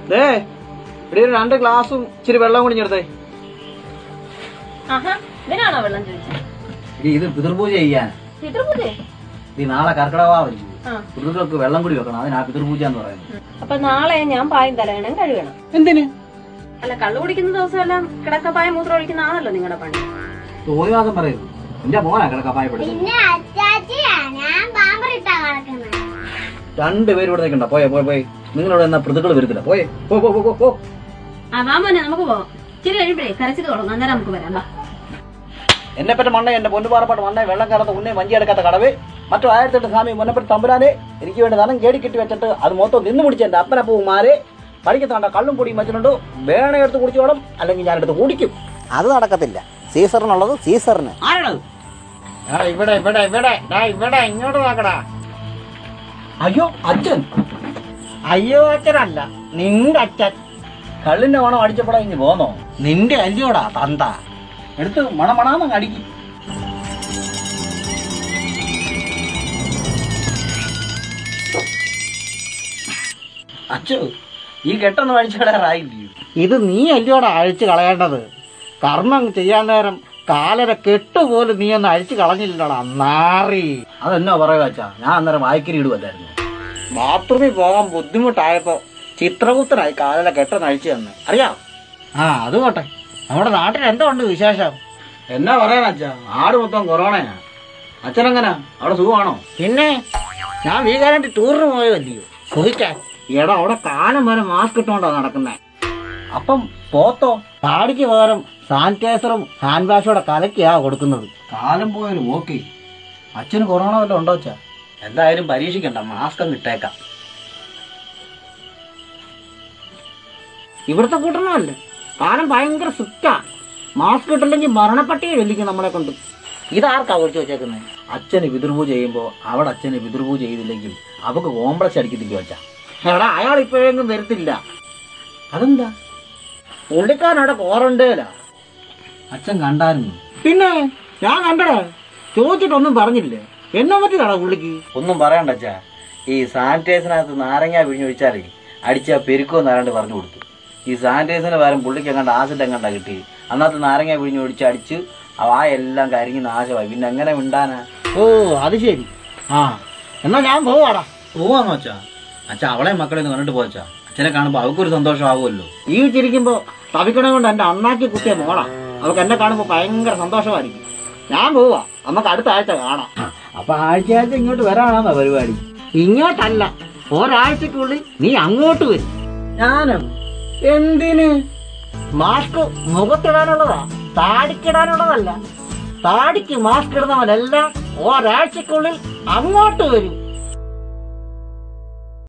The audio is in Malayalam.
ദേ ഇവിടെ ഒരു രണ്ട് ഗ്ലാസും ഇച്ചിരി വെള്ളം കുടിഞ്ഞെടുത്തേ ആഹാ ഇതിനാണോ വെള്ളം ചോദിച്ചത് ഇത് പിതൃപൂജ ചെയ്യാൻ പിതൃപൂജ ഈ നാളെ കർക്കിടകവാവല്ലേ ആ പിതൃക്കൾക്ക് വെള്ളം കൂടി വെക്കണം അതിനാ പിതൃപൂജ എന്ന് പറയുന്നത് അപ്പൊ നാളെ ഞാൻ പായും തലയണം കഴുകണം എന്തിന് അല്ല കള്ളു കുടിക്കുന്ന ദിവസമെല്ലാം കിടക്കപ്പായ മൂത്രം ഒഴിക്കുന്നതാണല്ലോ നിങ്ങളുടെ പണി തോന്നിവാസം പറയരുത് എന്റെ മോനാ കിടക്കപ്പായപ്പെടുന്നത് പിന്നെ അച്ചാച്ചിയാ ഞാൻ പാമ്പറിട്ടാ കിടക്കുന്നത് രണ്ടുപേരും ഇവിടെ നിൽക്കണ്ട പോയെ പോയി പോയി നിങ്ങളിവിടെ എന്നാ പ്രതികൾ വരുത്തില്ല പോയെ പോ പോ പോ, പോ പോ ആ വാ മോനെ നമുക്ക് പോവാം ഇച്ചിരി കഴിയുമ്പോഴേ കരച്ചിൽ തുടങ്ങും അന്നേരം നമുക്ക് വരാം വാ എന്നെ പറ്റ മണ്ണ എന്റെ പൊന്നുപാറപ്പാട്ട് മണ്ണ വെള്ളം കയറാത്ത ഉണ്ണെ വഞ്ചി എടുക്കാത്ത കടവ് മറ്റു ആയിരത്തെട്ട് സ്വാമി മുന്നപ്പറ്റി തമ്പുരാനെ എനിക്ക് വേണ്ടി ധനം കേടി കെട്ടി വെച്ചിട്ട് അത് മൊത്തം നിന്ന് പിടിച്ച എന്റെ അപ്പനപ്പൂമാരെ പഠിക്കുന്നുണ്ട കള്ളും പൊടിയും വെച്ചിട്ടുണ്ട് വേണ എടുത്ത് കുടിച്ചോളും അല്ലെങ്കിൽ ഞാൻ എടുത്ത് കുടിക്കും അത് നടക്കത്തില്ല സീസറിനുള്ളത് സീസറിന് ആരാണത് ഇവിടെ ഇവിടെ ഇവിടെ ദാ ഇവിടെ ഇങ്ങോട്ട് നോക്കടാ അയ്യോ അച്ഛൻ അയ്യോ അച്ഛനല്ല നിന്റെ അച്ഛൻ കള്ളിന്റെ മണം അടിച്ചപ്പോഴാ ഇനി പോന്നോ നിന്റെ അല്ലയോടാ തന്ത എടുത്ത് മണമണാന്ന് അടിക്കും അച്ഛോ ഈ കെട്ടൊന്നും അടിച്ചിടാറായില്ലയോ ഇത് നീ അല്ലയോടാ അഴിച്ചു കളയേണ്ടത് കർമ്മം ചെയ്യാൻ നേരം കാലര കെട്ടുപോലും നീ ഒന്ന് അഴിച്ചു കളഞ്ഞില്ലടാ നാറി അതെന്നോ പറയുക അച്ഛാ ഞാൻ അന്നേരം വായിക്കരി ഇടുവല്ലായിരുന്നു ബാത്റൂമിൽ പോകാൻ ബുദ്ധിമുട്ടായപ്പോ ചിത്രകുത്തനായി കാലര കെട്ടൊന്ന് അഴിച്ചു തന്നെ അറിയാം ആ അത് പോട്ടെ നമ്മുടെ നാട്ടിൽ എന്തോ ഉണ്ട് വിശേഷം എന്നാ പറയാൻ അച്ഛാ ആട് മൊത്തം കൊറോണയാ അച്ഛനെങ്ങനാ അവിടെ സുഖമാണോ പിന്നെ ഞാൻ വീകാരായിട്ട് ടൂറിന് പോയതല്ലയോ സുഖിക്കാൻ എടാ അവിടെ കാലം വരെ മാസ്ക് ഇട്ടോണ്ടാ നടക്കുന്നേ അപ്പം പോത്തോ താടിക്ക് പകരം സാനിറ്റൈസറും ഹാൻഡ് വാഷോടെ കലക്കിയാ കൊടുക്കുന്നത് കാലം പോയാലും ഓക്കെ അച്ഛന് കൊറോണ വല്ലതും ഉണ്ടോ അച്ഛാ എന്തായാലും പരീക്ഷിക്കണ്ട മാസ്ക് അങ്ങ് ഇട്ടേക്കാം ഇവിടുത്തെ കൂട്ടണമല്ല കാലം ഭയങ്കര സ്ട്രിക്റ്റാ മാസ്ക് ഇട്ടില്ലെങ്കിൽ മരണപ്പട്ടിയെ ചൊല്ലിക്കും നമ്മളെ കൊണ്ട് ഇതാർക്കാ ഒഴിച്ചു വെച്ചേക്കുന്നത് അച്ഛന് പിതൃപൂജ ചെയ്യുമ്പോ അവിടെ അച്ഛന് പിതൃപൂജ ചെയ്തില്ലെങ്കിൽ അവക്ക് കോംപ്ലക്സ് അടിക്കത്തില്ലോ അച്ഛാ എടാ അയാൾ ഇപ്പോഴെങ്കിലും വരത്തില്ല അതെന്താ പുള്ളിക്കാരൻ അവിടെ ക്വാറന്റൈനാ അച്ഛൻ കണ്ടായിരുന്നു പിന്നെ ഞാൻ കണ്ടടാ ചോദിച്ചിട്ടൊന്നും പറഞ്ഞില്ലേ എന്നെ പറ്റിയാടാ പുള്ളിക്ക് ഒന്നും പറയണ്ട അച്ഛാ ഈ സാനിറ്റൈസറിനകത്ത് നാരങ്ങ പിഴിഞ്ഞൊഴിച്ചാലേ അടിച്ച പെരുക്കോ നാരാണ്ട് പറഞ്ഞു കൊടുത്തു ഈ സാനിറ്റൈസറിന് പകരം പുള്ളിക്ക് എങ്ങാണ്ട് ആസിഡ് എങ്ങാണ്ടാ കിട്ടി അന്നത്തെ നാരങ്ങ പിഴിഞ്ഞൊഴിച്ച് അടിച്ച് ആ എല്ലാം കരിഞ്ഞ് നാശമായി പിന്നെ എങ്ങനെ മിണ്ടാനാ ഓ അത് ശരി ആ എന്നാ ഞാൻ പോവാടാ പോവാന്നോ അച്ഛാ അച്ഛാ അവളെ മക്കളെ ഒന്ന് കണ്ടിട്ട് പോച്ചാ അച്ഛനെ കാണുമ്പോ അവക്കൊരു സന്തോഷമാകുമല്ലോ ഈ ചിരിക്കുമ്പോ തവിക്കണ കൊണ്ട് എന്റെ അണ്ണാക്കി കുത്തിയ മോളാ അവൾക്ക് എന്നെ കാണുമ്പോ ഭയങ്കര സന്തോഷമായിരിക്കും ഞാൻ പോവാ നമുക്ക് അടുത്ത ആഴ്ച കാണാം അപ്പൊ ആഴ്ച ആഴ്ച ഇങ്ങോട്ട് വരാനാണോ പരിപാടി ഇങ്ങോട്ടല്ല ഒരാഴ്ചക്കുള്ളിൽ നീ അങ്ങോട്ട് വരും ഞാനോ എന്തിന് മാസ്ക് മുഖത്തിടാനുള്ളതാ താടിക്കിടാനുള്ളതല്ല താടിക്ക് മാസ്ക് ഇടുന്നവനെല്ലാം ഒരാഴ്ചക്കുള്ളിൽ അങ്ങോട്ട് വരും